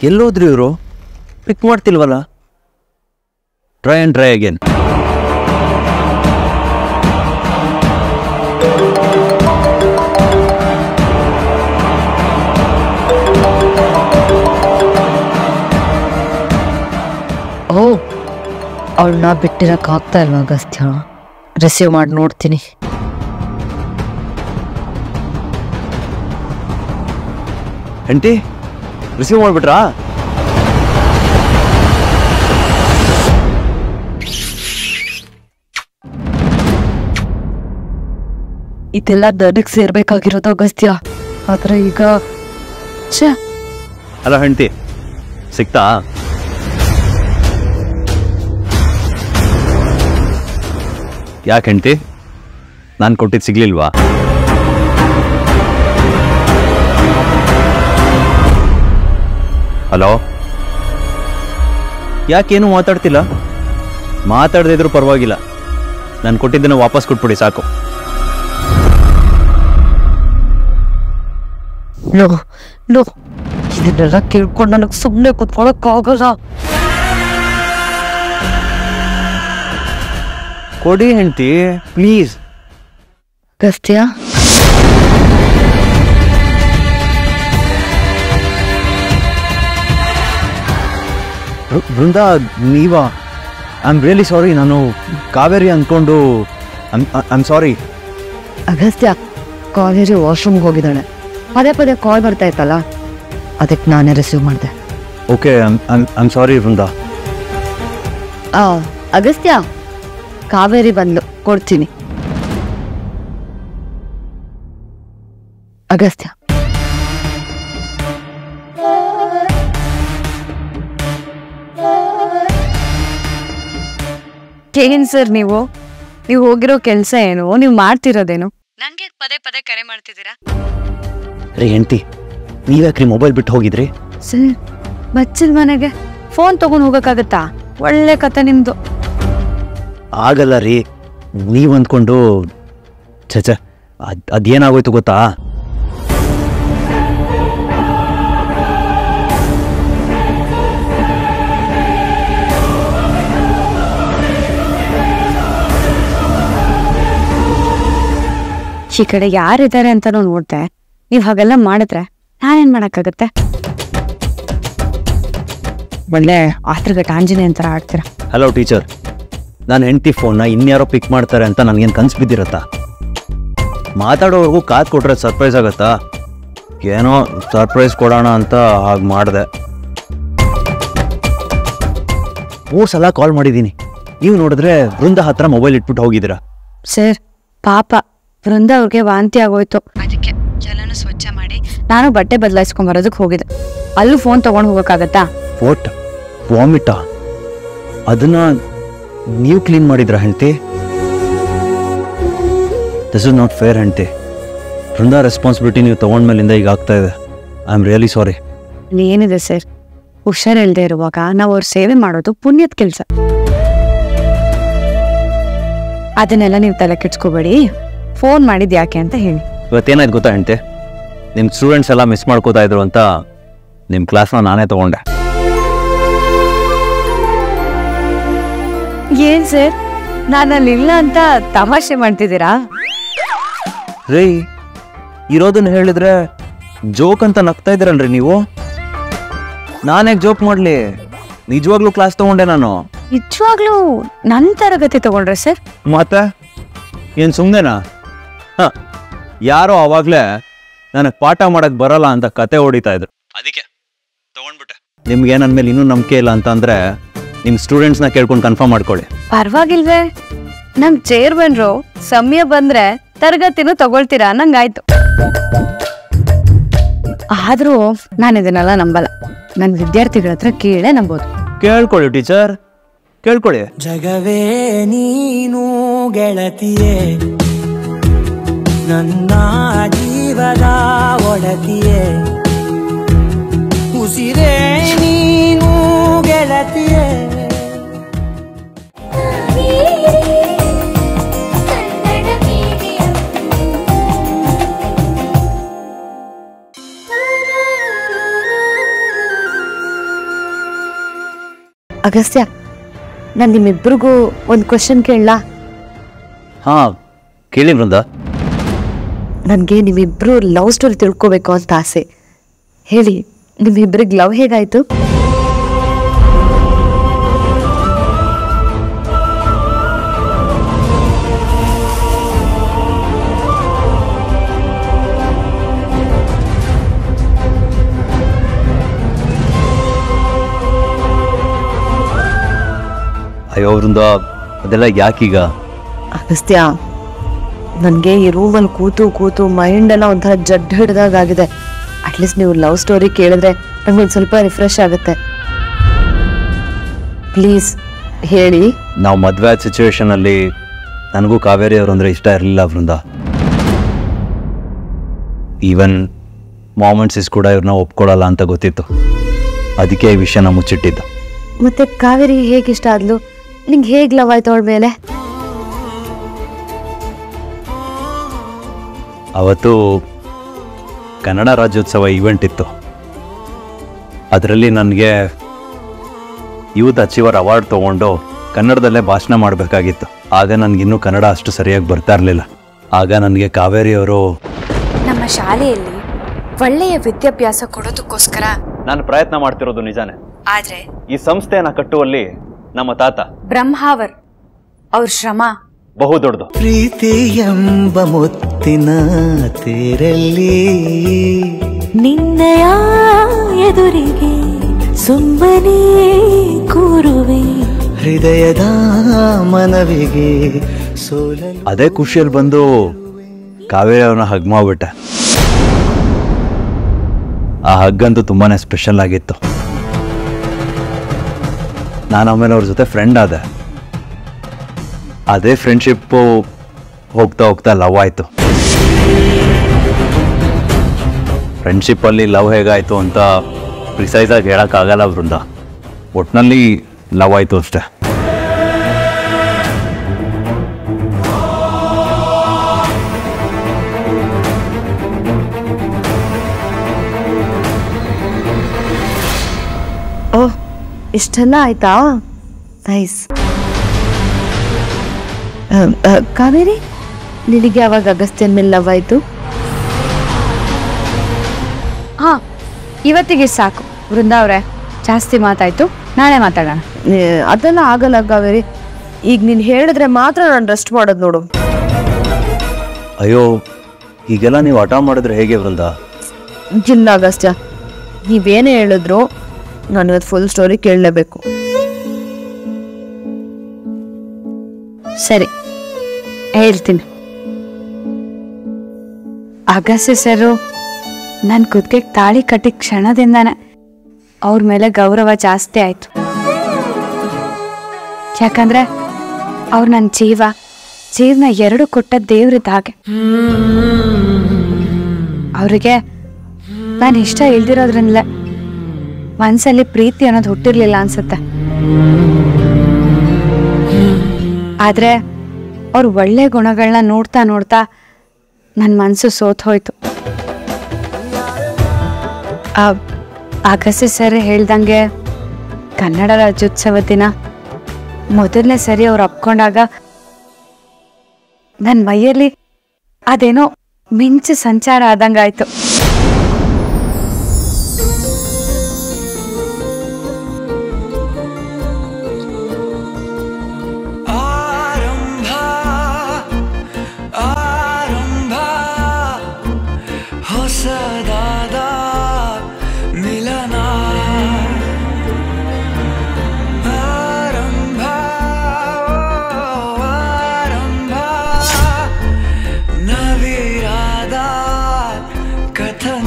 ಎಲ್ಲೋದ್ರಿ ಇವರು ಪಿಕ್ ಮಾಡ್ತಿಲ್ವಲ್ಲ try and try again ಓ ಅವಳನ್ನ ಬಿಟ್ಟಿರಕ್ ಆಗ್ತಾ ಇಲ್ವಾ ಅಗಸ್ತ್ಯ ರಿಸೀವ್ ಮಾಡಿ ನೋಡ್ತೀನಿ ಹೆಂಡತಿ ರಿಸೀವ್ ಮಾಡಿಬಿಟ್ರಾ ಇದೆಲ್ಲ ನನಗ್ ಸೇರ್ಬೇಕಾಗಿರೋದು ಅಗಸ್ತ್ಯ ಆದ್ರೆ ಈಗ ಛೇ ಹಲೋ ಹೆಂಡತಿ ಸಿಕ್ತಾ ಯಾಕೆ ಹೆಂಡತಿ ನಾನು ಕೊಟ್ಟಿದ್ದು ಸಿಗ್ಲಿಲ್ವಾ ಹಲೋ ಯಾಕೇನು ಮಾತಾಡ್ತಿಲ್ಲ ಮಾತಾಡದೇ ಇದ್ರೂ ಪರವಾಗಿಲ್ಲ ನಾನು ಕೊಟ್ಟಿದ್ದನ್ನು ವಾಪಸ್ ಕೊಟ್ಬಿಡಿ ಸಾಕು ನೋ ನೋ ಇದನ್ನೆಲ್ಲ ಕೇಳ್ಕೊಂಡು ನನಗೆ ಸುಮ್ಮನೆ ಕುತ್ಕೊಳಕ್ ಆಗಲ್ಲ ಕೊಡಿ ಹೆಂಡತಿ ಪ್ಲೀಸ್ ಅಗಸ್ತ್ಯ ಬೃಂದ ನೀವಾ ಐ ಆಮ್ ರಿಯಲಿ ಸಾರಿ ನಾನು ಕಾವೇರಿ ಅಂದ್ಕೊಂಡು I am sorry Agastya college ವಾಶ್ರೂಮ್ಗೆ ಹೋಗಿದ್ದಾಳೆ ಪದೇ ಪದೇ ಕಾಲ್ ಬರ್ತಾ ಇತ್ತಲ್ಲ ಅದಕ್ಕೆ ನಾನೇ ರಿಸೀವ್ ಮಾಡಿದೆ okay I am sorry Brinda ಆ ಅಗಸ್ತ್ಯ ಕಾವೇರಿ ಬಂದ್ಲು ಕೊಡ್ತೀನಿ ಅಗಸ್ತ್ಯ ಏನ್ ಸರ್ ನೀವು ನೀವು ಹೋಗಿರೋ ಕೆಲಸ ಏನು ನೀವು ಮಾಡ್ತಿರೋದೇನು ನಂಗೆ ಪದೇ ಪದೇ ಕರೆ ಮಾಡ್ತಿದ್ದೀರಾ ರೀ ಹೆಂಡತಿ ನೀವ್ಯಾಕ್ರಿ ಮೊಬೈಲ್ ಬಿಟ್ಟು ಹೋಗಿದ್ರಿ ಸರ್ ಬಚ್ಚಲ್ ಮನೆಗೆ ಫೋನ್ ತಗೊಂಡ್ ಹೋಗಕ್ಕಾಗತ್ತಾ ಒಳ್ಳೆ ಕತೆ ನಿಮ್ದು ಆಗಲ್ಲ ರೀ ನೀವು ಅಂದ್ಕೊಂಡು ಛೆ ಅದು ಅದೇನಾಗೋಯ್ತು ಗೊತ್ತಾ ಈ ಕಡೆ ಯಾರಿದ್ದಾರೆ ಅಂತಾನು ನೋಡ್ದೆ ನೀವ್ ಹಾಗೆಲ್ಲ ಮಾಡಿದ್ರೆ ನಾನೇನ್ ಮಾಡಕ್ಕಾಗತ್ತೆ ಒಳ್ಳೆ ಆತ್ರಗಟ್ಟ ಆಂಜನೇಯನ್ ಥರ ಆಡ್ತೀರಾ ಹಲೋ ಟೀಚರ್ ನಾನು ಹೆಂಡತಿ ಫೋನ್ನ ಇನ್ಯಾರೋ ಪಿಕ್ ಮಾಡ್ತಾರೆ ಅಂತ ನನಗೇನು ಕನ್ಸು ಬಿದ್ದಿರತ್ತಾ ಮಾತಾಡೋವರೆಗೂ ಕಾದು ಕೊಟ್ರೆ ಸರ್ಪ್ರೈಸ್ ಆಗತ್ತಾ ಏನೋ ಸರ್ಪ್ರೈಸ್ ಕೊಡೋಣ ಅಂತ ಹಾಗೆ ಮಾಡಿದೆ ಮೂರು ಸಲ ಕಾಲ್ ಮಾಡಿದ್ದೀನಿ ನೀವು ನೋಡಿದ್ರೆ ಬೃಂದ ಹತ್ರ ಮೊಬೈಲ್ ಇಟ್ಬಿಟ್ಟು ಹೋಗಿದ್ದೀರಾ ಸರ್ ಪಾಪ ವೃಂದ ಅವ್ರಿಗೆ ವಾಂತಿ ಆಗೋಯ್ತು ಅದಕ್ಕೆ ಎಲ್ಲನೂ ಸ್ವಚ್ಛ ಮಾಡಿ ನಾನು ಬಟ್ಟೆ ಬದಲಾಯಿಸ್ಕೊಂಡ್ ಬರೋದಕ್ಕೆ ಹೋಗಿದ್ದೆ ಅಲ್ಲೂ ಫೋನ್ ತಗೊಂಡ್ ಹೋಗಕ್ಕಾಗತ್ತಾ ವಾಟ್ ವಾಮಿಟಾ ಅದನ್ನ ನೀವು ಕ್ಲೀನ್ ಮಾಡಿದ್ರ ಹೆಂಡತಿ ದಿಸ್ ಇಸ್ ನಾಟ್ ಫೇರ್ ಹೆಂಡತಿ ಬೃಂದ ರೆಸ್ಪಾನ್ಸಿಬಿಲಿಟಿ ನೀವು ತಗೊಂಡ್ಮೇಲಿಂದ ಈಗ ಆಗ್ತಾ ಇದೆ ಐ ಆಮ್ ರಿಯಲಿ ಸಾರಿ ಏನಿದೆ ಸರ್ ಹುಷಾರಿಲ್ದೆ ಇರುವಾಗ ನಾವು ಅವ್ರ ಸೇವೆ ಮಾಡೋದು ಪುಣ್ಯದ ಕೆಲಸ ಅದನ್ನೆಲ್ಲ ನೀವು ತಲೆ ಕೆಡ್ಸ್ಕೋಬೇಡಿ ಫೋನ್ ಮಾಡಿದ್ ಯಾಕೆ ಅಂತ ಹೇಳಿ ಇವತ್ತೇನಾಯ್ತು ಗೊತ್ತಾ ಹೆಂಡತಿ ನಿಮ್ಮ ಸ್ಟೂಡೆಂಟ್ಸ್ ಎಲ್ಲ ಮಿಸ್ ಮಾಡ್ಕೋತಾ ಇದ್ರು ಅಂತ ನಿಮ್ಮ ಕ್ಲಾಸ್ನ ನಾನೇ ತಗೊಂಡೆ ಏನ್ ಸರ್ ನಾನು ಅಲ್ಲಿ ಇಲ್ಲ ಅಂತ ತಮಾಷೆ ಮಾಡ್ತಿದ್ದೀರಾ ರೀ ಇರೋದನ್ನ ಹೇಳಿದ್ರೆ ಜೋಕ್ ಅಂತ ನಗ್ತಾ ಇದ್ದೀರಲ್ರಿ ನೀವು ನಾನೇ ಜೋಕ್ ಮಾಡಲಿ ನಿಜವಾಗ್ಲೂ ಕ್ಲಾಸ್ ತಗೊಂಡೆ ನಾನು ನಿಜವಾಗ್ಲೂ ನನ್ನ ತರಗತಿ ತಗೊಂಡ್ರೆ ಸರ್ ಮತ್ತೆ ಏನು ಸುಮ್ಮನೆನಾ ಹ ಯಾರೋ ಅವಾಗಲೇ ನನಗೆ ಪಾಠ ಮಾಡಕ್ ಬರಲ್ಲ ಅಂತ ಕತೆ ಹೊಡಿತಾ ಇದ್ರು ಅದಕ್ಕೆ ತಗೊಂಡ್ಬಿಟ್ಟೆ ನಿಮ್ಗೆ ನನ್ನ ಮೇಲೆ ಇನ್ನೂ ನಂಬಿಕೆ ಇಲ್ಲ ಅಂತ ಅಂದ್ರೆ ನಿಮ್ಮ ಸ್ಟೂಡೆಂಟ್ಸ್ನ ಕೇಳ್ಕೊಂಡು ಕನ್ಫರ್ಮ್ ಮಾಡ್ಕೊಳ್ಳಿ ಪರವಾಗಿಲ್ವೇ ನಮ್ ಚೇರ್ ಬಂದ್ರು ಸಮಯ ಬಂದ್ರೆ ತರಗತಿನೂ ತಗೊಳ್ತೀರಾ ನಂಗಾಯ್ತು ಆದ್ರೂ ನಾನು ಇದನ್ನೆಲ್ಲ ನಂಬಲ್ಲ ನನ್ನ ವಿದ್ಯಾರ್ಥಿಗಳ ಹತ್ರ ಕೇಳೇ ನಂಬೋದು ಕೇಳ್ಕೊಳ್ಳಿ ಟೀಚರ್ ಕೇಳ್ಕೊಳ್ಳಿ ಜಗವೇ ನೀನು ಗೆಳತಿಯೇ ನನ್ನ ಜೀವದ ಒಡತಿಯೇ ಉಸಿರೇ ನೀನು ಗೆಳತಿಯೇ ಕನ್ನಡ ಮೀಡಿಯಂ ಅಗಸ್ತ್ಯ ನಾನು ನಿಮ್ಮಿಬ್ರಿಗೂ ಒಂದು ಕ್ವಶನ್ ಕೇಳಲಾ ಹಾಂ ಕೇಳಿ ಬೃಂದ ನನಗೆ ನಿಮ್ಮಿಬ್ರು ಲವ್ ಸ್ಟೋರಿ ತಿಳ್ಕೊಬೇಕು ಅಂತ ಆಸೆ ಹೇಳಿ ನಿಮ್ಮಿಬ್ರಿಗೆ ಲವ್ ಹೇಗಾಯ್ತು ಅಯ್ಯೋ ಬೃಂದ ಅದೆಲ್ಲ ಯಾಕೀಗ ಅಗಸ್ತ್ಯ ನನಗೆ ಈ ರೂಮಲ್ಲಿ ಕೂತು ಕೂತು ಮೈಂಡ್ ಎಲ್ಲ ಒಂಥರ ಜಡ್ ಹಿಡ್ದಾಗಿದೆ ಅಟ್ಲೀಸ್ಟ್ ನೀವು ಲವ್ ಸ್ಟೋರಿ ಕೇಳಿದ್ರೆ ನಂಗೊಂದು ಸ್ವಲ್ಪ ರಿಫ್ರೆಶ್ ಆಗುತ್ತೆ ಪ್ಲೀಸ್ ಹೇಳಿ ನಾವು ಮದುವೆ ಆದ ಸಿಚುವೇಶನಲ್ಲಿ ನನಗೂ ಕಾವೇರಿ ಅವರು ಅಂದರೆ ಇಷ್ಟ ಇರಲಿಲ್ಲ ಬೃಂದ ಈವನ್ ಮಾಮೆಂಟ್ಸಿಸ್ ಕೂಡ ಇವ್ರನ್ನ ಒಪ್ಕೊಳ್ಳಲ್ಲ ಅಂತ ಗೊತ್ತಿತ್ತು ಅದಕ್ಕೆ ಈ ವಿಷಯನ ಮುಚ್ಚಿಟ್ಟಿದ್ದು ಮತ್ತೆ ಕಾವೇರಿ ಹೇಗೆ ಇಷ್ಟ ಆದ್ಲು ನಿಂಗೆ ಹೇಗೆ ಲವ್ ಆಯ್ತು ಅವಳ ಮೇಲೆ ಅವತ್ತು ಕನ್ನಡ ರಾಜ್ಯೋತ್ಸವ ಈವೆಂಟ್ ಇತ್ತು ಅದರಲ್ಲಿ ನನಗೆ ಯೂತ್ ಅಚೀವರ್ ಅವಾರ್ಡ್ ತೊಗೊಂಡು ಕನ್ನಡದಲ್ಲೇ ಭಾಷಣ ಮಾಡಬೇಕಾಗಿತ್ತು ಆಗ ನನಗಿನ್ನೂ ಕನ್ನಡ ಅಷ್ಟು ಸರಿಯಾಗಿ ಬರ್ತಾ ಇರಲಿಲ್ಲ ಆಗ ನನಗೆ ಕಾವೇರಿಯವರು ನಮ್ಮ ಶಾಲೆಯಲ್ಲಿ ಒಳ್ಳೆಯ ವಿದ್ಯಾಭ್ಯಾಸ ಕೊಡೋದಕ್ಕೋಸ್ಕರ ನಾನು ಪ್ರಯತ್ನ ಮಾಡ್ತಿರೋದು ನಿಜಾನೇ ಆದ್ರೆ ಈ ಸಂಸ್ಥೆಯನ್ನು ಕಟ್ಟುವಲ್ಲಿ ನಮ್ಮ ತಾತ ಬ್ರಹ್ಮಾವರ್ ಅವ್ರ ಶ್ರಮ ಬಹು ದೊಡ್ಡದು ಪ್ರೀತಿ ಎಂಬ ಮುತ್ತಿನ ತೇರಲ್ಲಿ ನಿನ್ನಯ ಎದುರಿಗೆ ಸುಮ್ಮನೆ ಕೂರುವೆ ಹೃದಯದ ಮನವಿಗೆ ಸೋಲಲು ಅದೇ ಖುಷಿಯಲ್ಲಿ ಬಂದು ಕಾವೇರಿ ಅವ್ರನ್ನ ಹಗ್ ಮಾಡ್ಬಿಟ್ಟೆ ಆ ಹಗ್ಗಂತೂ ತುಂಬಾನೇ ಸ್ಪೆಷಲ್ ಆಗಿತ್ತು ನಾನು ಆಮೇಲೆ ಅವ್ರ ಜೊತೆ ಫ್ರೆಂಡ್ ಆದೆ ಅದೇ ಫ್ರೆಂಡ್ಶಿಪ್ಪು ಹೋಗ್ತಾ ಹೋಗ್ತಾ ಲವ್ ಆಯಿತು ಫ್ರೆಂಡ್ಶಿಪ್ಪಲ್ಲಿ ಲವ್ ಹೇಗಾಯಿತು ಅಂತ ಪ್ರಿಸೈಸಾಗಿ ಹೇಳೋಕ್ಕಾಗಲ್ಲ ಬೃಂದ ಒಟ್ಟಿನಲ್ಲಿ ಲವ್ ಆಯಿತು ಅಷ್ಟೇ ಓಹ್ ಇಷ್ಟೆಲ್ಲ ಆಯ್ತಾ ನೈಸ್ ಕಾವೇರಿ ನಿನಗೆ ಯಾವಾಗ ಅಗಸ್ತ್ಯನ ಮೇಲೆ ಲವ್ ಆಯ್ತು ಹಾ ಇವತ್ತಿಗೆ ಸಾಕು ವೃಂದ ಅವ್ರೆ ಜಾಸ್ತಿ ಮಾತಾಯ್ತು ನಾಳೆ ಮಾತಾಡೋಣ ಏ, ಅದೆಲ್ಲ ಆಗಲ್ಲ ಕಾವೇರಿ ಈಗ ನೀನು ಹೇಳಿದ್ರೆ ಮಾತ್ರ ನಾನು ರೆಸ್ಟ್ ಮಾಡೋದು ನೋಡು ಅಯ್ಯೋ ಹೀಗೆಲ್ಲ ನೀವು ಹಠ ಮಾಡಿದ್ರೆ ಹೇಗೆ ಬೃಂದ ಇಲ್ಲ ಅಗಸ್ತ್ಯ ನೀವೇನೇ ಹೇಳಿದ್ರು ನಾನು ಇವತ್ತು ಫುಲ್ ಸ್ಟೋರಿ ಕೇಳಲೇಬೇಕು ಸರಿ ಹೇಳ್ತೀನಿ ಅಗಸ್ಯ ಸರು ನನ್ನ ಕುತ್ತಿಗೆ ತಾಳಿ ಕಟ್ಟಿದ ಕ್ಷಣದಿಂದಾನೆ ಅವ್ರ ಮೇಲೆ ಗೌರವ ಜಾಸ್ತಿ ಆಯ್ತು ಯಾಕಂದ್ರೆ ಅವ್ರು ನನ್ನ ಜೀವ ಜೀವನ ಎರಡು ಕೊಟ್ಟ ದೇವ್ರಿದ್ದ ಹಾಗೆ ಅವರಿಗೆ ನಾನು ಇಷ್ಟ ಇಲ್ದಿರೋದ್ರಿಂದಲೇ ಮನ್ಸಲ್ಲಿ ಪ್ರೀತಿ ಅನ್ನೋದು ಹುಟ್ಟಿರ್ಲಿಲ್ಲ ಅನ್ಸುತ್ತೆ ಆದ್ರೆ ಅವ್ರ ಒಳ್ಳೆ ಗುಣಗಳನ್ನ ನೋಡ್ತಾ ನೋಡ್ತಾ ನನ್ನ ಮನಸ್ಸು ಸೋತ್ ಹೋಯ್ತು ಆ ಅಗಸ್ಯ ಸರ್ ಹೇಳ್ದಂಗೆ ಕನ್ನಡ ರಾಜ್ಯೋತ್ಸವ ದಿನ ಮೊದಲನೇ ಸರಿ ಅವ್ರು ಅಪ್ಕೊಂಡಾಗ ನನ್ನ ಮೈಯಲ್ಲಿ ಅದೇನೋ ಮಿಂಚು ಸಂಚಾರ ಆದಂಗಾಯ್ತು ಆರಂಭ ಆರಂಭ ಹೊಸದಾದ ಮಿಲನ ಆರಂಭ ಆರಂಭ ನವಿರಾದ ಕಥನ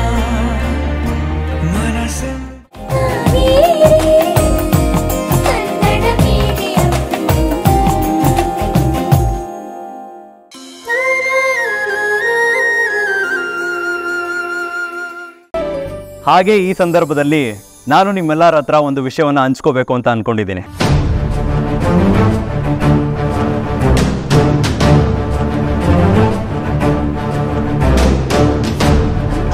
ಮನಸ್ಸಿನ ಕನ್ನಡ ಮೀಡಿಯಂ ಹಾಗೆ ಈ ಸಂದರ್ಭದಲ್ಲಿ ನಾನು ನಿಮ್ಮೆಲ್ಲರ ಹತ್ರ ಒಂದು ವಿಷಯವನ್ನು ಹಂಚ್ಕೋಬೇಕು ಅಂತ ಅನ್ಕೊಂಡಿದ್ದೀನಿ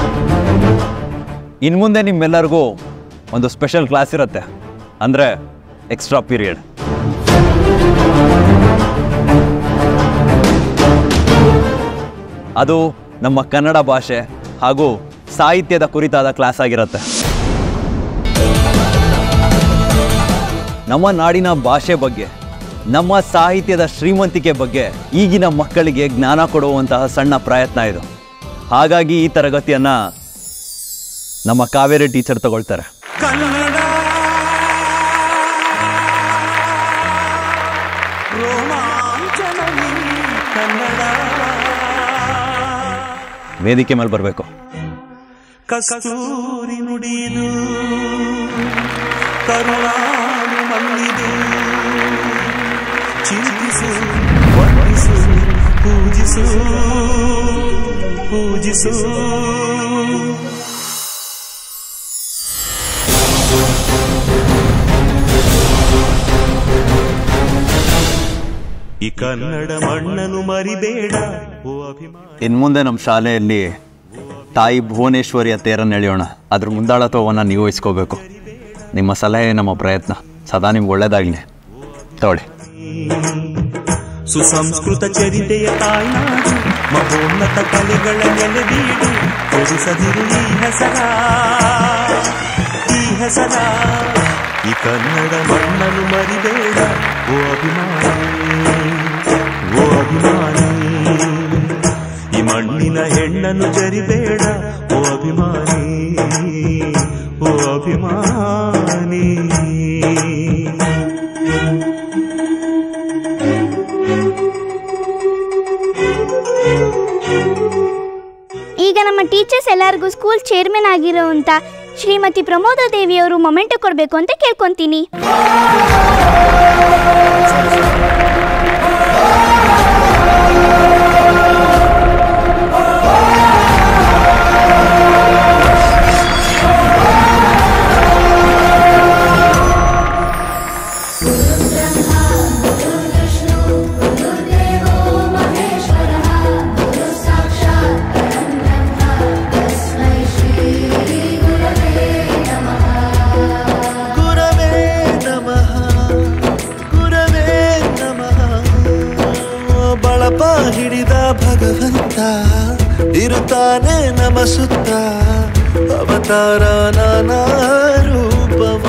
ಇನ್ನು ಮುಂದೆ ನಿಮ್ಮೆಲ್ಲರಿಗೂ ಒಂದು ಸ್ಪೆಷಲ್ ಕ್ಲಾಸ್ ಇರುತ್ತೆ ಅಂದರೆ ಎಕ್ಸ್ಟ್ರಾ ಪೀರಿಯಡ್ ಅದು ನಮ್ಮ ಕನ್ನಡ ಭಾಷೆ ಹಾಗೂ ಸಾಹಿತ್ಯದ ಕುರಿತಾದ ಕ್ಲಾಸ್ ಆಗಿರುತ್ತೆ ನಮ್ಮ ನಾಡಿನ ಭಾಷೆ ಬಗ್ಗೆ ನಮ್ಮ ಸಾಹಿತ್ಯದ ಶ್ರೀಮಂತಿಕೆ ಬಗ್ಗೆ ಈಗಿನ ಮಕ್ಕಳಿಗೆ ಜ್ಞಾನ ಕೊಡುವಂತಹ ಸಣ್ಣ ಪ್ರಯತ್ನ ಇದು ಹಾಗಾಗಿ ಈ ತರಗತಿಯನ್ನ ನಮ್ಮ ಕಾವೇರಿ ಟೀಚರ್ ತಗೊಳ್ತಾರೆ ಕನ್ನಡ ರೋಮಾಂಚನವೀ ಕನ್ನಡ ವೇದಿಕೆ ಮೇಲೆ ಬರಬೇಕು ಕಸ್ತೂರಿ ನುಡಿದು ಕರುಣಾಳು ಮಲ್ಲಿದು ಚಿಂತಿಸು ವಂದಿಸು ಪೂಜಿಸು ಪೂಜಿಸು ಈ ಕನ್ನಡ ಮಣ್ಣನ್ನು ಮರಿಬೇಡ ಓ ಅಭಿಮಾನ ಇನ್ನು ಮುಂದೆ ನಮ್ಮ ಶಾಲೆಯಲ್ಲಿ ತಾಯಿ ಭುವನೇಶ್ವರಿಯ ತೇರನ್ನು ಎಳೆಯೋಣ ಅದ್ರ ಮುಂದಾಳತ್ವವನ್ನು ನೀವು ವಹಿಸ್ಕೋಬೇಕು ನಿಮ್ಮ ಸಲಹೆ ನಮ್ಮ ಪ್ರಯತ್ನ ಸದಾ ನಿಮ್ಗೆ ಒಳ್ಳೇದಾಗಲಿ ತಗೊಳ್ಳಿ ಸುಸಂಸ್ಕೃತ ಚರಿತೆಯ ತಾಯ್ನಾಡು ಮಹೋನ್ನತ ಕಲೆಗಳ ನೆಲೆಬೀಡು ಕೊಡಿಸದಿರು ಈ ಹೆಸರ ಈ ಹೆಸರ ಈ ಕನ್ನಡ ಮಣ್ಣನ್ನು ಮರಿಬೇಡ ಓ ಅಭಿಮಾನಿ ಓ ಅಭಿಮಾನಿ ಈ ಮಣ್ಣಿನ ಹೆಣ್ಣನ್ನು ಜರಿಬೇಡ ಓ ಅಭಿಮಾನಿ ಓ ಅಭಿಮಾನಿ ಈಗ ನಮ್ಮ ಟೀಚರ್ಸ್ ಎಲ್ಲರಿಗೂ ಸ್ಕೂಲ್ ಚೇರ್ಮನ್ ಆಗಿರೋಂಥ ಶ್ರೀಮತಿ ಪ್ರಮೋದ ದೇವಿಯವರು ಮೊಮೆಂಟೋ ಕೊಡಬೇಕು ಅಂತ ಕೇಳ್ಕೊಂತೀನಿ ಗುರವೇ ನಮಃ ಗುರವೇ ನಮಃ ಬಳಪ ಹಿಡಿದ ಭಗವಂತ ಇರುತ್ತಾನೆ ನಮ ಸುತ್ತ ಅವತಾರ ನಾನಾ ರೂಪವೋ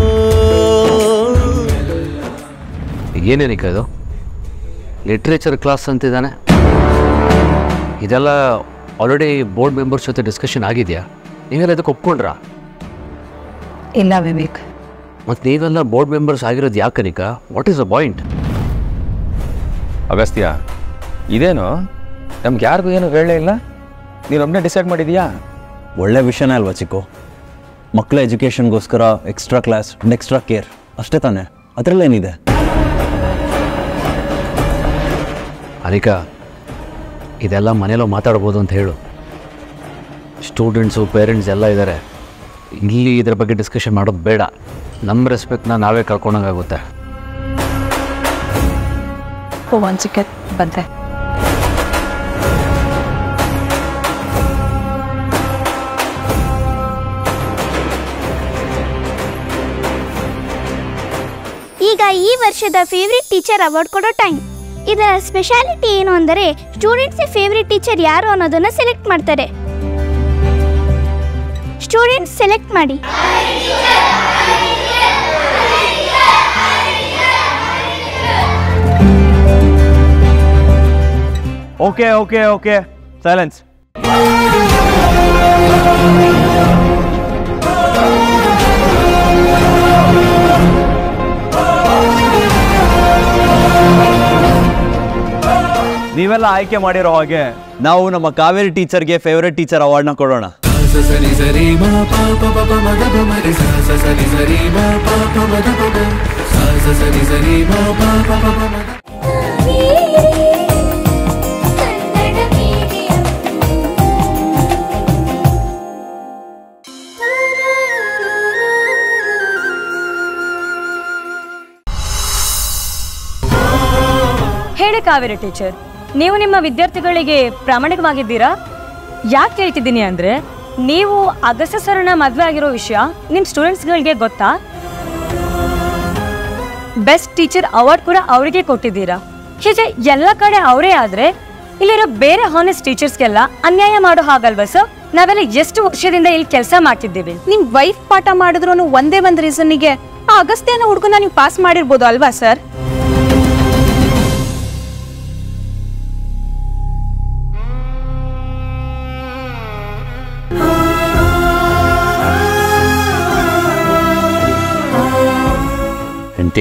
ಏನೇನಿಕ ಇದು ಲಿಟ್ರೇಚರ್ ಕ್ಲಾಸ್ ಅಂತಿದ್ದಾನೆ ಇದೆಲ್ಲ ಆಲ್ರೆಡಿ ಬೋರ್ಡ್ ಮೆಂಬರ್ಸ್ ಜೊತೆ ಡಿಸ್ಕಷನ್ ಆಗಿದೆಯಾ ನೀವೆಲ್ಲ ಇದಕ್ಕೆ ಒಪ್ಕೊಂಡ್ರಾ ಇಲ್ಲ ವಿವೇಕ್ ಮತ್ತು ನೀವೆಲ್ಲ ಬೋರ್ಡ್ ಮೆಂಬರ್ಸ್ ಆಗಿರೋದು ಯಾಕನಿಕ what is the point Agastya ಇದೇನು ನಮ್ಗೆ ಯಾರಿಗೂ ಏನು ಹೇಳಲೇ ಇಲ್ಲ ನೀನೊಬ್ಬನೇ ಡಿಸೈಡ್ ಮಾಡಿದೀಯಾ ಒಳ್ಳೆ ವಿಷಯನೇ ಅಲ್ವಾ ಚಿಕ್ಕು ಮಕ್ಕಳ ಎಜುಕೇಷನ್ಗೋಸ್ಕರ ಎಕ್ಸ್ಟ್ರಾ ಕ್ಲಾಸ್ ಎಕ್ಸ್ಟ್ರಾ ಕೇರ್ ಅಷ್ಟೇ ತಾನೇ ಅದರಲ್ಲೇನಿದೆ ಅನಿಕಾ ಇದೆಲ್ಲ ಮನೇಲೋ ಮಾತಾಡ್ಬೋದು ಅಂತ ಹೇಳು ಸ್ಟೂಡೆಂಟ್ಸು ಪೇರೆಂಟ್ಸ್ ಎಲ್ಲ ಇದ್ದಾರೆ ಇಲ್ಲಿ ಇದ್ರ ಬಗ್ಗೆ ಡಿಸ್ಕಷನ್ ಮಾಡೋದು ಬೇಡ ನಮ್ಮ ರೆಸ್ಪೆಕ್ಟ್ನ ನಾವೇ ಕಳ್ಕೊಂಡಂಗಾಗುತ್ತೆ ಒಂದು ಚಿಕೆಟ್ ಬಂದೆ ಈಗ ಈ ವರ್ಷದ ಫೇವ್ರೆಟ್ ಟೀಚರ್ ಅವಾರ್ಡ್ ಕೊಡೋ ಟೈಮ್ ಇದರ ಸ್ಪೆಷಾಲಿಟಿ ಏನು ಅಂದರೆ ಸ್ಟೂಡೆಂಟ್ಸ್ ಫೇವ್ರೆಟ್ ಟೀಚರ್ ಯಾರು ಅನ್ನೋದನ್ನ ಸೆಲೆಕ್ಟ್ ಮಾಡ್ತಾರೆ ಸ್ಟೂಡೆಂಟ್ಸ್ ಸೆಲೆಕ್ಟ್ ಮಾಡಿ ಓಕೆ ಓಕೆ ಓಕೆ ಸೈಲೆನ್ಸ್ ನೀವೆಲ್ಲ ಆಯ್ಕೆ ಮಾಡಿರೋ ಹಾಗೆ ನಾವು ನಮ್ಮ ಕಾವೇರಿ ಟೀಚರ್ಗೆ ಫೇವ್ರೆಟ್ ಟೀಚರ್ ಅವಾರ್ಡ್ನ ಕೊಡೋಣ ಕನ್ನಡ ಮೀಡಿಯಂ ಹೇಳಿ ಕಾವೇರಿ ಟೀಚರ್ ನೀವು ನಿಮ್ಮ ವಿದ್ಯಾರ್ಥಿಗಳಿಗೆ ಪ್ರಾಮಾಣಿಕವಾಗಿದ್ದೀರಾ ಯಾಕೆ ಕೇಳ್ತಿದ್ದೀನಿ ಅಂದರೆ ನೀವು ಅಗಸ್ತ್ಯ ಸರ್ನ ಮದುವೆ ಆಗಿರೋ ವಿಷಯ ನಿಮ್ಮ ಸ್ಟೂಡೆಂಟ್ಸ್ಗಳಿಗೆ ಗೊತ್ತಾ ಬೆಸ್ಟ್ ಟೀಚರ್ ಅವಾರ್ಡ್ ಕೂಡ ಅವರಿಗೆ ಕೊಟ್ಟಿದ್ದೀರಾ ಹೀಗೆ ಎಲ್ಲ ಕಡೆ ಅವರೇ ಆದ್ರೆ ಇಲ್ಲಿರೋ ಬೇರೆ ಹಾನೆಸ್ಟ್ ಟೀಚರ್ಸ್ಗೆಲ್ಲ ಅನ್ಯಾಯ ಮಾಡೋ ಹಾಗಲ್ವಾ ಸರ್ ನಾವೆಲ್ಲ ಎಷ್ಟು ವರ್ಷದಿಂದ ಇಲ್ಲಿ ಕೆಲಸ ಮಾಡ್ತಿದ್ದೀವಿ ನಿಮ್ ವೈಫ್ ಪಾಠ ಮಾಡಿದ್ರು ಒಂದೇ ಒಂದು ರೀಸನ್ನಿಗೆ ಆ ಅಗಸ್ತ್ಯನ ಹುಡುಗನ ನೀವು ಪಾಸ್ ಮಾಡಿರ್ಬೋದು ಅಲ್ವಾ ಸರ್ ಹೆಂಡತಿ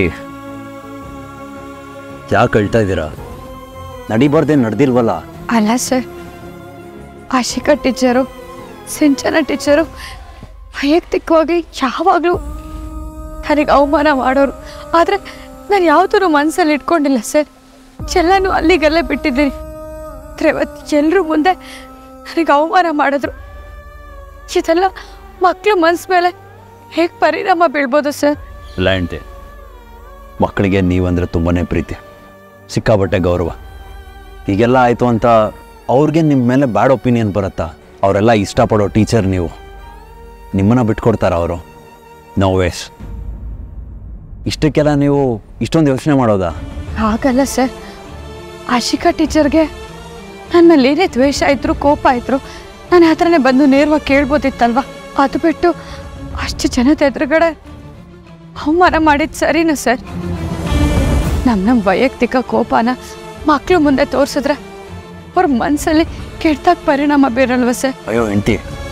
ಯಾಕೆ ಅಳ್ತಾ ಇದ್ದೀರಾ ನಡಿಬಾರ್ದೇ ನಡೆದಿಲ್ವಲ್ಲ ಅಲ್ಲ sir Ashika teacher Sinchana teacher ವೈಯಕ್ತಿಕವಾಗಿ ಯಾವಾಗಲೂ ನನಗೆ ಅವಮಾನ ಮಾಡೋರು ಆದರೆ ನಾನು ಯಾವುದೂ ಮನಸ್ಸಲ್ಲಿ ಇಟ್ಕೊಂಡಿಲ್ಲ ಸರ್ ಎಲ್ಲನೂ ಅಲ್ಲಿಗಲ್ಲೇ ಬಿಟ್ಟಿದ್ದೀನಿ ಆದರೆ ಇವತ್ತು ಎಲ್ಲರೂ ಮುಂದೆ ನನಗೆ ಅವಮಾನ ಮಾಡಿದ್ರು ಇದೆಲ್ಲ ಮಕ್ಕಳು ಮನಸ್ಸು ಮೇಲೆ ಹೇಗೆ ಪರಿಣಾಮ ಬೀಳ್ಬೋದು ಸರ್ ಇಲ್ಲ ಹೆಂಡತಿ ಮಕ್ಕಳಿಗೆ ನೀವಂದ್ರೆ ತುಂಬಾ ಪ್ರೀತಿ ಸಿಕ್ಕಾಬಟ್ಟೆ ಗೌರವ ಹೀಗೆಲ್ಲ ಆಯಿತು ಅಂತ ಅವ್ರಿಗೆ ನಿಮ್ಮ ಮೇಲೆ ಬ್ಯಾಡ್ ಒಪಿನಿಯನ್ ಬರುತ್ತಾ ಅವರೆಲ್ಲ ಇಷ್ಟಪಡೋ ಟೀಚರ್ ನೀವು ನಿಮ್ಮನ್ನು ಬಿಟ್ಕೊಡ್ತಾರ ಅವರು ನೋ ವೇಸ್ ಇಷ್ಟಕ್ಕೆಲ್ಲ ನೀವು ಇಷ್ಟೊಂದು ಯೋಚನೆ ಮಾಡೋದಾ ಹಾಗಲ್ಲ ಸರ್ ಆಶಿಕಾ ಟೀಚರ್ಗೆ ನನ್ನ ಮೇಲೆ ಏನೇ ದ್ವೇಷ ಇದ್ರು ಕೋಪ ಇದ್ರು ನಾನು ಆ ಥರನೇ ಬಂದು ನೇರವಾಗಿ ಕೇಳ್ಬೋದಿತ್ತಲ್ವ ಅದು ಬಿಟ್ಟು ಅಷ್ಟು ಜನದ ಎದುರುಗಡೆ ಅವಮಾನ ಮಾಡಿದ್ದು ಸರಿನಾ ಸರ್ ನಮ್ಮ ನಮ್ಮ ವೈಯಕ್ತಿಕ ಕೋಪನ ಮಕ್ಕಳು ಮುಂದೆ ತೋರಿಸಿದ್ರೆ ಅವ್ರ ಮನಸ್ಸಲ್ಲಿ ಕೆಟ್ಟಾಗ ಪರಿಣಾಮ ಬೀರಲ್ವ ಸರ್ ಅಯ್ಯೋ ಹೆಂಡತಿ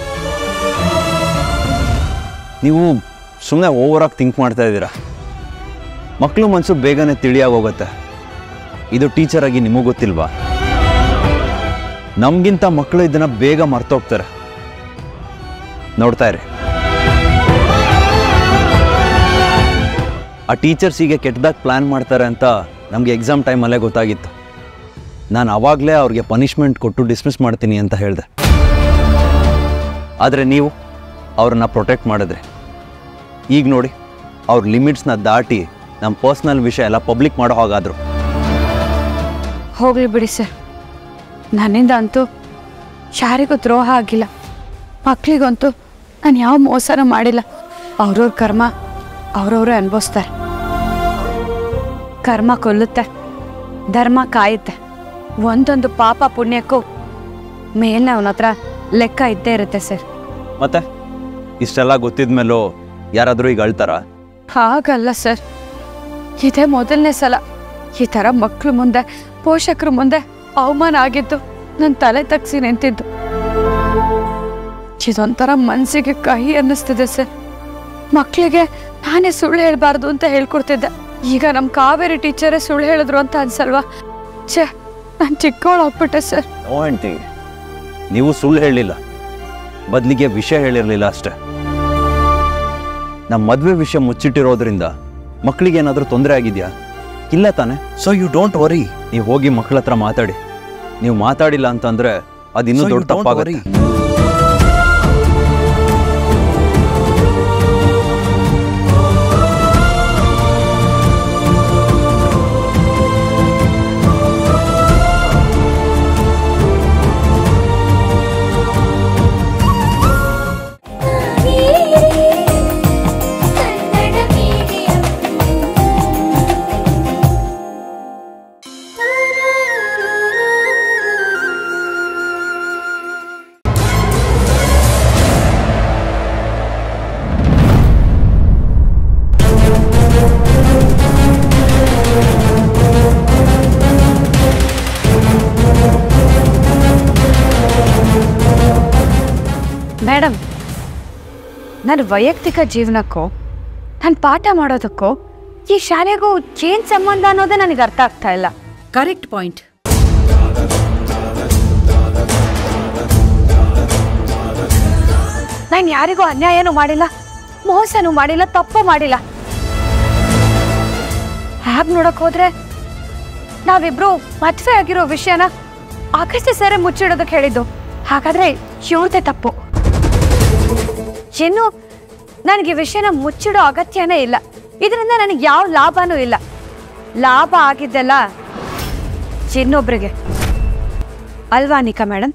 ನೀವು ಸುಮ್ಮನೆ ಓವರಾಗಿ ಥಿಂಕ್ ಮಾಡ್ತಾ ಇದ್ದೀರಾ ಮಕ್ಕಳು ಮನಸ್ಸು ಬೇಗನೆ ತಿಳಿಯಾಗೋಗುತ್ತೆ ಇದು ಟೀಚರ್ ಆಗಿ ನಿಮಗೂ ಗೊತ್ತಿಲ್ವಾ ನಮಗಿಂತ ಮಕ್ಕಳು ಇದನ್ನ ಬೇಗ ಮರ್ತೋಗ್ತಾರೆ ನೋಡ್ತಾ ಇರಿ ಆ ಟೀಚರ್ಸ್ ಹೀಗೆ ಕೆಟ್ಟದಾಗ ಪ್ಲ್ಯಾನ್ ಮಾಡ್ತಾರೆ ಅಂತ ನಮಗೆ ಎಕ್ಸಾಮ್ ಟೈಮಲ್ಲೇ ಗೊತ್ತಾಗಿತ್ತು ನಾನು ಆವಾಗಲೇ ಅವ್ರಿಗೆ ಪನಿಷ್ಮೆಂಟ್ ಕೊಟ್ಟು ಡಿಸ್ಮಿಸ್ ಮಾಡ್ತೀನಿ ಅಂತ ಹೇಳಿದೆ ಆದರೆ ನೀವು ಅವ್ರನ್ನ ಪ್ರೊಟೆಕ್ಟ್ ಮಾಡಿದ್ರಿ ಈಗ ನೋಡಿ ಅವ್ರ ಲಿಮಿಟ್ಸ್ನ ದಾಟಿ ನಮ್ಮ ಪರ್ಸ್ನಲ್ ವಿಷಯ ಎಲ್ಲ ಪಬ್ಲಿಕ್ ಮಾಡೋ ಹಾಗಾದ್ರು ಹೋಗ್ಲಿ ಬಿಡಿ ಸರ್ ನನ್ನಿಂದ ಅಂತೂ ಯಾರಿಗೂ ದ್ರೋಹ ಆಗಿಲ್ಲ ಮಕ್ಕಳಿಗಂತೂ ನಾನು ಯಾವ ಮೋಸನ ಮಾಡಿಲ್ಲ ಅವ್ರವ್ರ ಕರ್ಮ ಅವ್ರವ್ರೇ ಅನುಭವಿಸ್ತಾರೆ ಕರ್ಮ ಕೊಲ್ಲುತ್ತೆ ಧರ್ಮ ಕಾಯುತ್ತೆ ಒಂದೊಂದು ಪಾಪ ಪುಣ್ಯಕ್ಕೂ ಮೇಲ್ನ ಅವನ ಹತ್ರ ಲೆಕ್ಕ ಇದ್ದೇ ಇರುತ್ತೆ ಸರ್ ಮತ್ತೆ ಇಷ್ಟೆಲ್ಲ ಗೊತ್ತಿದ ಮೇಲೂ ಯಾರಾದರೂ ಈಗ ಅಳ್ತಾರ ಹಾಗಲ್ಲ ಸರ್ ಇದೇ ಮೊದಲನೇ ಸಲ ಈ ಥರ ಮಕ್ಕಳು ಮುಂದೆ ಪೋಷಕರ ಮುಂದೆ ಅವಮಾನ ಆಗಿದ್ದು ನನ್ನ ತಲೆ ತಗ್ಸಿ ನಿಂತಿದ್ದು ಇದೊಂಥರ ಮನಸ್ಸಿಗೆ ಕಹಿ ಅನ್ನಿಸ್ತಿದೆ ಸರ್ ಮಕ್ಕಳಿಗೆ ನಾನೇ ಸುಳ್ಳು ಹೇಳ್ಬಾರ್ದು ಅಂತ ಹೇಳ್ಕೊಡ್ತಿದ್ದೆ ಈಗ ನಮ್ಮ ಕಾವೇರಿ ಟೀಚರೇ ಸುಳ್ಳು ಹೇಳಿದ್ರು ಅಂತ ಅನ್ಸಲ್ವಾ ಛೇ ನಾನು ಚಿಕ್ಕವಳು ಹೋಗ್ಬಿಟ್ಟೆ ಸರ್ ನೋ ಆಂಟಿ ನೀವು ಸುಳ್ಳು ಹೇಳಿಲ್ಲ ಬದಲಿಗೆ ವಿಷಯ ಹೇಳಿರಲಿಲ್ಲ ಅಷ್ಟೆ ನಮ್ಮ ಮದುವೆ ವಿಷಯ ಮುಚ್ಚಿಟ್ಟಿರೋದ್ರಿಂದ ಮಕ್ಕಳಿಗೆ ಏನಾದರೂ ತೊಂದರೆ ಆಗಿದೆಯಾ ಇಲ್ಲ ತಾನೆ ಸೊ ಯು ಡೋಂಟ್ ವರಿ ನೀವು ಹೋಗಿ ಮಕ್ಕಳ ಹತ್ರ ಮಾತಾಡಿ ನೀವು ಮಾತಾಡಿಲ್ಲ ಅಂತಂದ್ರೆ ಅದು ಇನ್ನೂ ದೊಡ್ಡ ತಪ್ಪಾಗುತ್ತೆ ಕನ್ನಡ ಮೀಡಿಯಂ ಮೇಡಮ್ ನನ್ನ ವೈಯಕ್ತಿಕ ಜೀವನಕ್ಕೂ ನಾನು ಪಾಠ ಮಾಡೋದಕ್ಕೂ ಈ ಶಾಲೆಗೂ ಏನ್ ಸಂಬಂಧ ಅನ್ನೋದೇ ನನಗೆ ಅರ್ಥ ಆಗ್ತಾ ಇಲ್ಲ ಕರೆಕ್ಟ್ ಪಾಯಿಂಟ್ ನಾನು ಯಾರಿಗೂ ಅನ್ಯಾಯನೂ ಮಾಡಿಲ್ಲ ಮೋಸನೂ ಮಾಡಿಲ್ಲ ತಪ್ಪು ಮಾಡಿಲ್ಲ ಹಾಗೆ ನೋಡಕ್ ಹೋದ್ರೆ ನಾವಿಬ್ರು ಮದ್ವೆ ಆಗಿರೋ ವಿಷಯನ ಆಗಷ್ಟೇ ಸರಿ ಮುಚ್ಚಿಡೋದಕ್ಕೆ ಹೇಳಿದ್ದು ಹಾಗಾದ್ರೆ ಇವ್ರದೇ ತಪ್ಪು ಇನ್ನು ನನಗೆ ಈ ವಿಷಯನ ಮುಚ್ಚಿಡೋ ಅಗತ್ಯನೇ ಇಲ್ಲ ಇದರಿಂದ ನನಗೆ ಯಾವ ಲಾಭನೂ ಇಲ್ಲ ಲಾಭ ಆಗಿದ್ದೆಲ್ಲ ಇನ್ನೊಬ್ರಿಗೆ ಅಲ್ವಾ ನಿಕಾ ಮೇಡಮ್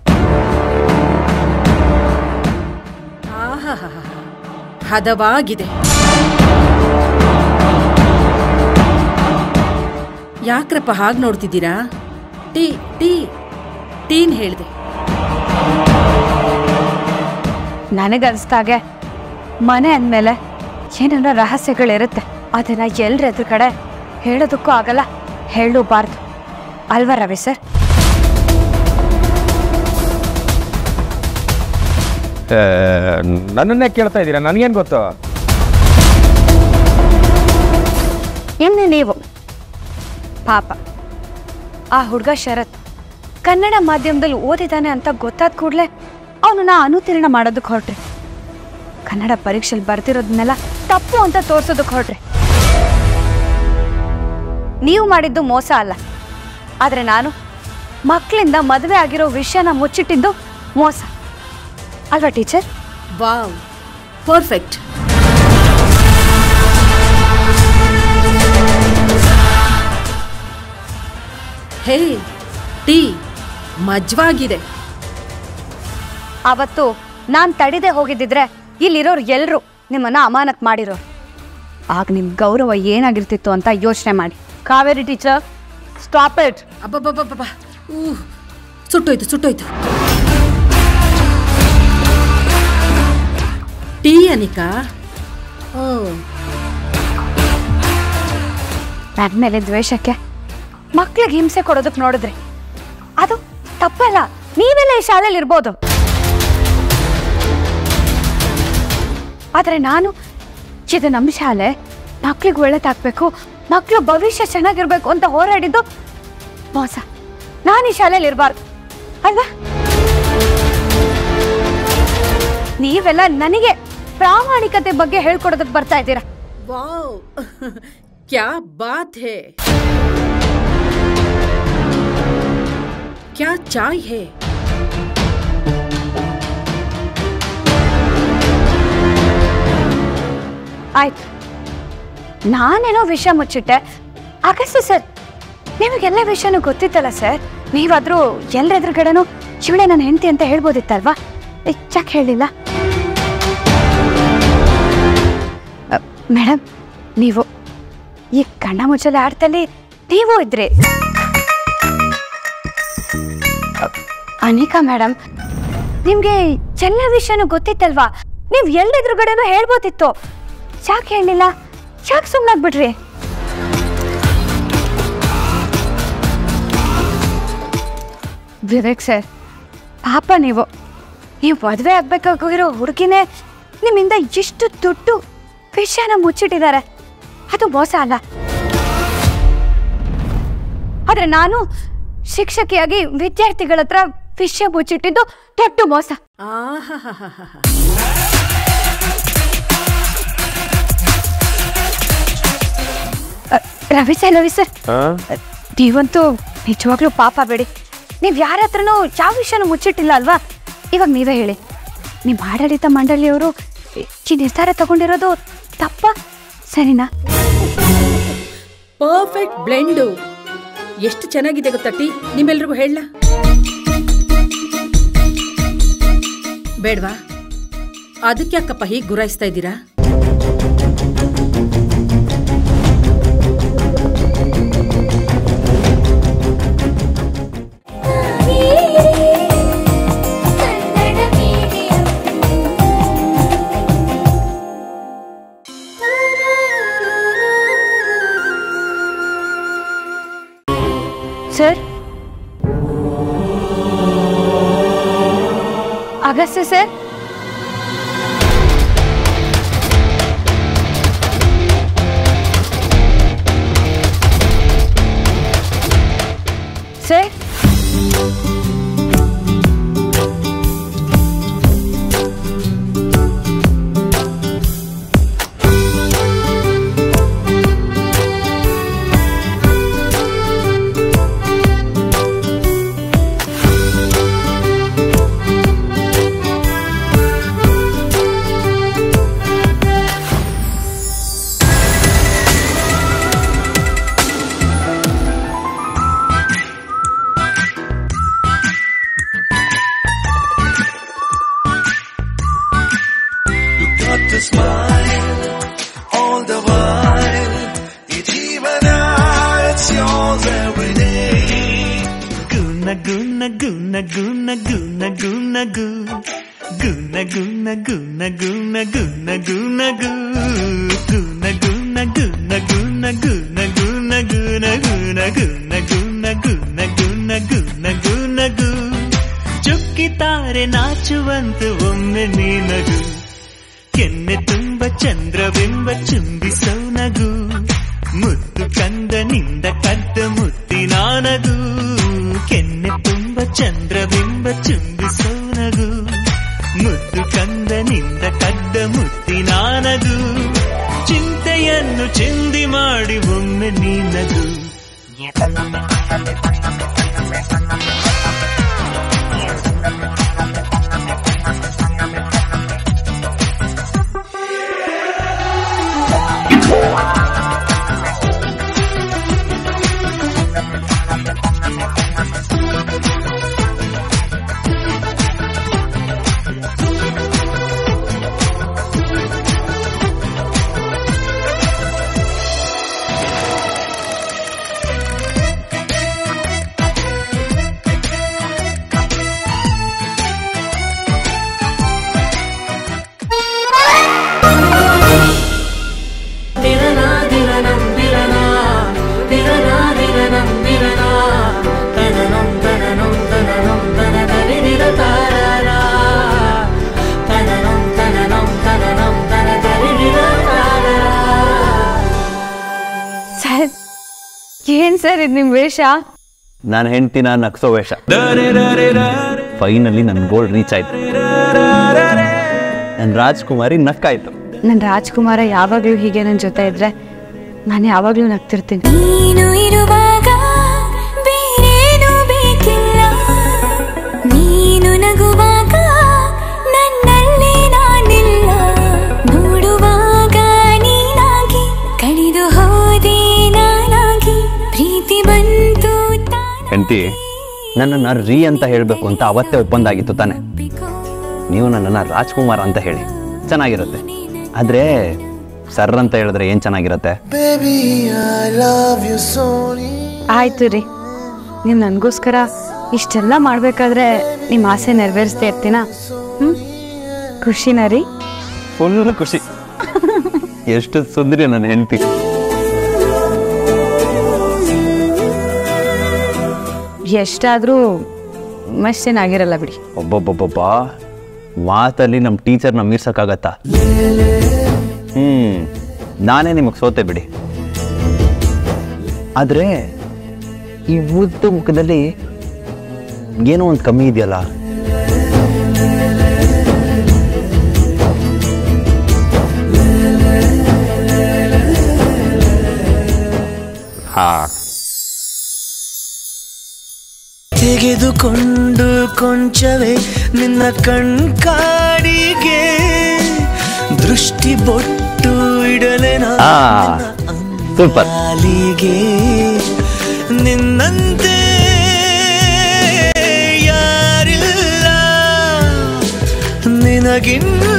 ಹದವಾಗಿದೆ ಯಾಕ್ರಪ್ಪ ಹಾಗೆ ನೋಡ್ತಿದ್ದೀರಾ ಟೀ ಟೀ ಟೀನ್ ಹೇಳ್ದೆ ನನಗನ್ಸ್ದಾಗೆ ಮನೆ ಅಂದಮೇಲೆ ಏನಾರ ರಹಸ್ಯಗಳಿರುತ್ತೆ ಅದನ್ನ ಎಲ್ರ ಎದುರು ಕಡೆ ಹೇಳೋದಕ್ಕೂ ಆಗಲ್ಲ ಹೇಳಬಾರ್ದು ಅಲ್ವಾ ರವಿ ಸರ್ ನನ್ನನ್ನೇ ಕೇಳ್ತಾ ಇದ್ದೀರಾ ನನಗೇನು ಗೊತ್ತು ಇನ್ನು ನೀವು ಪಾಪ ಆ ಹುಡುಗ ಶರತ್ ಕನ್ನಡ ಮಾಧ್ಯಮದಲ್ಲಿ ಓದಿದ್ದಾನೆ ಅಂತ ಗೊತ್ತಾದ ಕೂಡಲೇ ಅವನನ್ನ ಅನುತೀರ್ಣ ಮಾಡೋದಕ್ಕೆ ಹೊರಟ್ರಿ ಕನ್ನಡ ಪರೀಕ್ಷೆಲಿ ಬರ್ತಿರೋದನ್ನೆಲ್ಲ ತಪ್ಪು ಅಂತ ತೋರ್ಸೋದಕ್ಕೆ ಹೊರಟ್ರಿ ನೀವು ಮಾಡಿದ್ದು ಮೋಸ ಅಲ್ಲ ಆದರೆ ನಾನು ಮಕ್ಕಳಿಂದ ಮದುವೆ ಆಗಿರೋ ವಿಷಯನ ಮುಚ್ಚಿಟ್ಟಿದ್ದು ಮೋಸ ಅಲ್ವಾ teacher wow perfect hey tea ಮಜ್ವಾಗಿದೆ ಅವತ್ತು ನಾನು ತಡಿದೆ ಹೋಗಿದ್ದಿದ್ರೆ ಇಲ್ಲಿರೋರು ಎಲ್ಲರೂ ನಿಮ್ಮನ್ನ ಅಮಾನತ್ ಮಾಡಿರೋರು ಆಗ ನಿಮ್ಮ ಗೌರವ ಏನಾಗಿರ್ತಿತ್ತು ಅಂತ ಯೋಚನೆ ಮಾಡಿ ಕಾವೇರಿ ಟೀಚರ್ ಸ್ಟಾಪ್ ಇಟ್ ಅಬ್ಬಬ್ಬಬ್ಬಬ್ಬ ಊ ಸುಟ್ಟೋಯ್ತು ಸುಟ್ಟೋಯ್ತು ಟೀ ಅನಿಕಾ ಓ ನನ್ನ ಮೇಲೆ ದ್ವೇಷಕ್ಕೆ ಮಕ್ಳಿಗೆ ಹಿಂಸೆ ಕೊಡೋದಕ್ಕೆ ನೋಡಿದ್ರಿ ಅದು ತಪ್ಪಲ್ಲ ನೀವೆಲ್ಲ ಈ ಶಾಲೆಯಲ್ಲಿ ಇರ್ಬೋದು ಆದರೆ ನಾನು ಇದು ನಮ್ಮ ಶಾಲೆ ಮಕ್ಳಿಗೆ ಒಳ್ಳೇದಾಗಬೇಕು ಮಕ್ಳು ಭವಿಷ್ಯ ಚೆನ್ನಾಗಿರ್ಬೇಕು ಅಂತ ಹೋರಾಡಿದ್ದು ಮೋಸ ನಾನು ಈ ಶಾಲೆಯಲ್ಲಿ ಇರಬಾರ್ದು ಅಲ್ವಾ ನೀವೆಲ್ಲ ನನಗೆ ಪ್ರಾಮಾಣಿಕತೆ ಬಗ್ಗೆ ಹೇಳ್ಕೊಡೋದಕ್ಕೆ ಬರ್ತಾ ಇದ್ದೀರಾ ವಾವ್ ಕ್ಯಾ ಬಾತ್ ಹೇ ಕ್ಯಾ ಚಾಯ್ ಹೇ ಆಯ್ತು ನಾನೇನೋ ವಿಷಯ ಮುಚ್ಚಿಟ್ಟೆ ಆಗಸ್ತು ಸರ್ ನಿಮಗೆಲ್ಲ ವಿಷಯನೂ ಗೊತ್ತಿತ್ತಲ್ಲ ಸರ್ ನೀವಾದ್ರೂ ಎಲ್ರೆದ್ರುಗಡೆನೂ ಶಿವಳೆ ನನ್ನ ಹೆಂಡತಿ ಅಂತ ಹೇಳ್ಬೋದಿತ್ತಲ್ವಾ ಯಾಕೆ ಹೇಳಿಲ್ಲ ಮೇಡಮ್ ನೀವು ಈ ಕಣ್ಣ ಮುಚ್ಚಲೆ ಆಟದಲ್ಲಿ ನೀವು ಇದ್ರಿ ಅ, ಅನಿಕಾ ಮೇಡಮ್ ನಿಮ್ಗೆ ಎಲ್ಲ ವಿಷಯನೂ ಗೊತ್ತಿತ್ತಲ್ವಾ ನೀವು ಎಲ್ರೆದ್ರುಗಡೆನೂ ಹೇಳ್ಬೋದಿತ್ತು ಯಾಕೆ ಹೇಳಿಲ್ಲ ಯಾಕೆ ಸುಮ್ಮನಾಗ್ಬಿಟ್ರಿ ವಿವೇಕ್ ಸರ್ ಪಾಪ ನೀವು ನೀವು ಮದುವೆ ಆಗ್ಬೇಕಾಗಿರೋ ಹುಡುಗಿನೇ ನಿಮ್ಮಿಂದ ಇಷ್ಟು ದುಡ್ಡು ವಿಷಯನ ಮುಚ್ಚಿಟ್ಟಿದ್ದಾರೆ ಅದು ಮೋಸ ಅಲ್ಲ ಆದ್ರೆ ನಾನು ಶಿಕ್ಷಕಿಯಾಗಿ ವಿದ್ಯಾರ್ಥಿಗಳ ಹತ್ರ ವಿಷಯ ಮುಚ್ಚಿಟ್ಟಿದ್ದು ದೊಡ್ಡ ಮೋಸ ಆಹಾಹಾಹಾಹಾ. ಅ, ರವಿ ಸರ್ ರವಿ ಸರ್ ನೀವಂತೂ ನಿಜವಾಗ್ಲೂ ಪಾಪ ಬೇಡಿ ನೀವು ಯಾರ ಹತ್ರನೂ ಯಾವ ವಿಷಯನೂ ಮುಚ್ಚಿಟ್ಟಿಲ್ಲ ಅಲ್ವಾ ಇವಾಗ ನೀವೇ ಹೇಳಿ ನಿಮ್ಮ ಆಡಳಿತ ಮಂಡಳಿಯವರು ಈ ನಿರ್ಧಾರ ತಗೊಂಡಿರೋದು ತಪ್ಪ ಸರಿನಾ ಪರ್ಫೆಕ್ಟ್ ಬ್ಲೆಂಡು ಎಷ್ಟು ಚೆನ್ನಾಗಿದೆ ಗೊತ್ತಾ ಟೀ ನಿಮ್ಮೆಲ್ರಿಗೂ ಹೇಳ ಬೇಡ್ವಾ ಅದಕ್ಕೆ ಯಾಕಪ್ಪ ಹೀಗೆ ಗುರಾಯಿಸ್ತಾ ಇದ್ದೀರಾ Kannada medium sir Agastya sir sir You got to smile all the while. ಈ ಜೀವನ it's yours ನಗು ನಗು ನಗು ನಗು ನಗು ನಗು ಗು ನಗು ನಗು ನಗು ನಗು ನಗು ನಗು ಗು ನಗು ನಗು ನಗು ನಗು ನಗು ನಗು ನಗು ನಗು ನಗು ನಗು ನಗು ನಗು ನಗು ನಗು ಚುಕ್ಕಿತಾರೆ ನಾಚುವಂತ ಒಮ್ಮೆ ನೀ ನಗು ಕೆನ್ನೆ ತುಂಬ ಚಂದ್ರವೆಂಬ ಚುಂಬಿಸೋ ನಗು ಮುದ್ದು ಕಂದನಿಂದ ಕದ್ದ ಮುತ್ತಿನ ನಗು ಕೆನ್ನೆ ತುಂಬ ಚಂದ್ರವೆಂಬ ಚುಂಬಿಸೋ ನಗು ಮುದ್ದು ಕಂದನಿಂದ ಕದ್ದ ಮುತ್ತಿನ ನಗು ಚಿಂತೆಯನ್ನು ಚಿಂದಿ ಮಾಡಿ ಒಮ್ಮೆ ನೀ ನಗು ಸರ್ ಏನ್ ಸರ್ ಇದು ನಿಮ್ ವೇಷ ನಾನು ಹೆಂಡ್ತಿನ ನಗ್ಸೋ ವೇಷ ಫೈನಲಿ ನನ್ನ ಗೋಲ್ ರೀಚ್ ಆಯ್ತು ನನ್ನ ರಾಜ್ಕುಮಾರಿ ನಕ್ಕಾಯ್ತು ನನ್ ರಾಜ್ಕುಮಾರ ಯಾವಾಗ್ಲೂ ಹೀಗೆ ನನ್ ಜೊತೆ ಇದ್ರೆ ನಾನು ಯಾವಾಗ್ಲೂ ನಗ್ತಿರ್ತೀನಿ ನೀನು ಇರುವಾಗ ಬೇರೇನು ಬೇಕಿಲ್ಲ ನೀನು ನಗುವಾಗ ನನ್ನಲ್ಲಿ ನಾನಿಲ್ಲ ನೋಡುವಾಗ ನೀನಾಗಿ ಕಳೆದು ಹೋದೆ ನಾನಾಗಿ ಪ್ರೀತಿ ಬಂತು ಹೆಂಡ್ತಿ ನನ್ನನ್ನು ರೀ ಅಂತ ಹೇಳಬೇಕು ಅಂತ ಅವತ್ತೇ ಒಪ್ಪಂದ ಆಗಿತ್ತು ತಾನೆ ನೀವು ನನ್ನನ್ನು ರಾಜ್ಕುಮಾರ್ ಅಂತ ಹೇಳಿ ಚೆನ್ನಾಗಿರುತ್ತೆ ಆದರೆ ಸರ್ ಅಂತ ಹೇಳಿದ್ರೆ ಏನು ಚೆನ್ನಾಗಿರುತ್ತೆ ಆಯ್ತು ರೀ ನೀವು ನನಗೋಸ್ಕರ ಇಷ್ಟೆಲ್ಲ ಮಾಡ್ಬೇಕಾದ್ರೆ ನಿಮ್ಮ ಆಸೆ ನೆರವೇರಿಸ್ತಾ ಇರ್ತೀನಾ ಹ್ಮ್ ಖುಷಿನಾ ರೀ ಫುಲ್ ಖುಷಿ ಎಷ್ಟು ಸುಂದರಿ ನನ್ನ ಹೆಂಡತಿ ಎಷ್ಟಾದರೂ ಮಸ್ತೇನಾಗಿರಲ್ಲ ಬಿಡಿ ಒಬ್ಬೊಬ್ಬೊಬ್ಬೊಬ್ಬ ಮಾತಲ್ಲಿ ನಮ್ಮ ಟೀಚರ್ನ ಮೀರ್ಸಕ್ಕಾಗತ್ತಾ ಹ್ಮ್ ನಾನೇ ನಿಮಗೆ ಸೋತೆ ಬಿಡಿ ಆದರೆ ಈ ಮುದ್ದು ಮುಖದಲ್ಲಿ ಏನೋ ಒಂದು ಕಮ್ಮಿ ಇದೆಯಲ್ಲ ಹಾ ತೆಗೆದುಕೊಂಡು ಕೊಂಚವೇ ನಿನ್ನ ಕಣ್ಕಾಡಿಗೆ ದೃಷ್ಟಿ ಬೊಟ್ಟು ಇಡಲೆ ಆ, ಸೂಪರ್ ನಾಲಿಗೆ ನಿನ್ನಂತೆ ಯಾರಿಲ್ಲ ನಿನಗಿನ್ನ